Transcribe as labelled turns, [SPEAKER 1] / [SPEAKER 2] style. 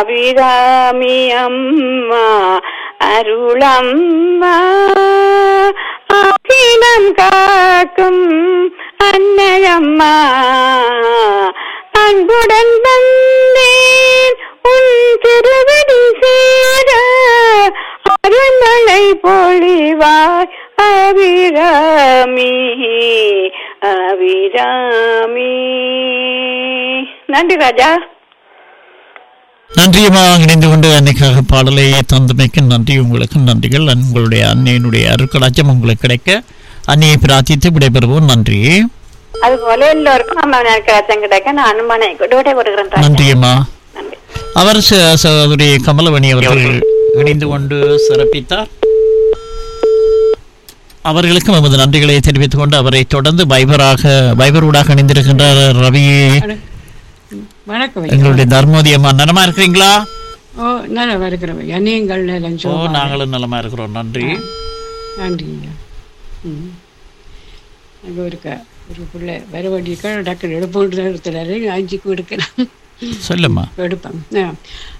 [SPEAKER 1] அபிராமி அம்மா அருளம்மா அகிலம் காக்கும் அன்னையம்மா அன்புடன் வந்தேன் உன் திருவடி சேர அருள்மலை பொழிவாய் அபிராமி அபிராமி நன்றி ராஜா
[SPEAKER 2] நன்றியம்மா இணைந்து கொண்டு அன்னைக்காக பாடலை தந்தமைக்கு நன்றி உங்களுக்கு நன்றிகள் உங்களுடைய அன்னையினுடைய அருட்கடாச்சம் உங்களுக்கு கிடைக்க அன்னையை பிரார்த்தித்து விடைபெறுவோம் நன்றி
[SPEAKER 1] அது போல எல்லோருக்கும் நம்ம நினைக்கிறச்சம் கிடைக்க நான் அனுமானை கொண்டு விட கொடுக்குறேன் ராஜா.
[SPEAKER 2] நன்றியம்மா
[SPEAKER 1] நன்றி
[SPEAKER 2] அவர் ச- சகோதரி கமலவணி அவர்கள் இணைந்து கொண்டு சிறப்பித்தார் அவர்களுக்கும் நமது நன்றிகளை தெரிவித்துக் கொண்டு அவரை தொடர்ந்து வைபராக வைபரூடாக இணைந்திருக்கின்றார் ரவி
[SPEAKER 3] வணக்கம் ஐயா.
[SPEAKER 2] எங்களுடைய தர்மோதி அம்மா நலமா இருக்கிறீங்களா
[SPEAKER 3] ஓ நல்லா இருக்கிறோம் ஐயா நீங்கள் நலம்
[SPEAKER 2] ஓ
[SPEAKER 3] சோமா
[SPEAKER 2] நாங்களும் நலமா இருக்கிறோம் நன்றி
[SPEAKER 3] நன்றி ஐயா ம் அங்கே இருக்க ஒரு பிள்ளை வர வேண்டியிருக்க டக்குனு எடுப்போன்ற நேரத்தில் அஞ்சுக்கு எடுக்கிறேன்
[SPEAKER 2] சொல்லுமா
[SPEAKER 3] எடுப்பேன் ஆ.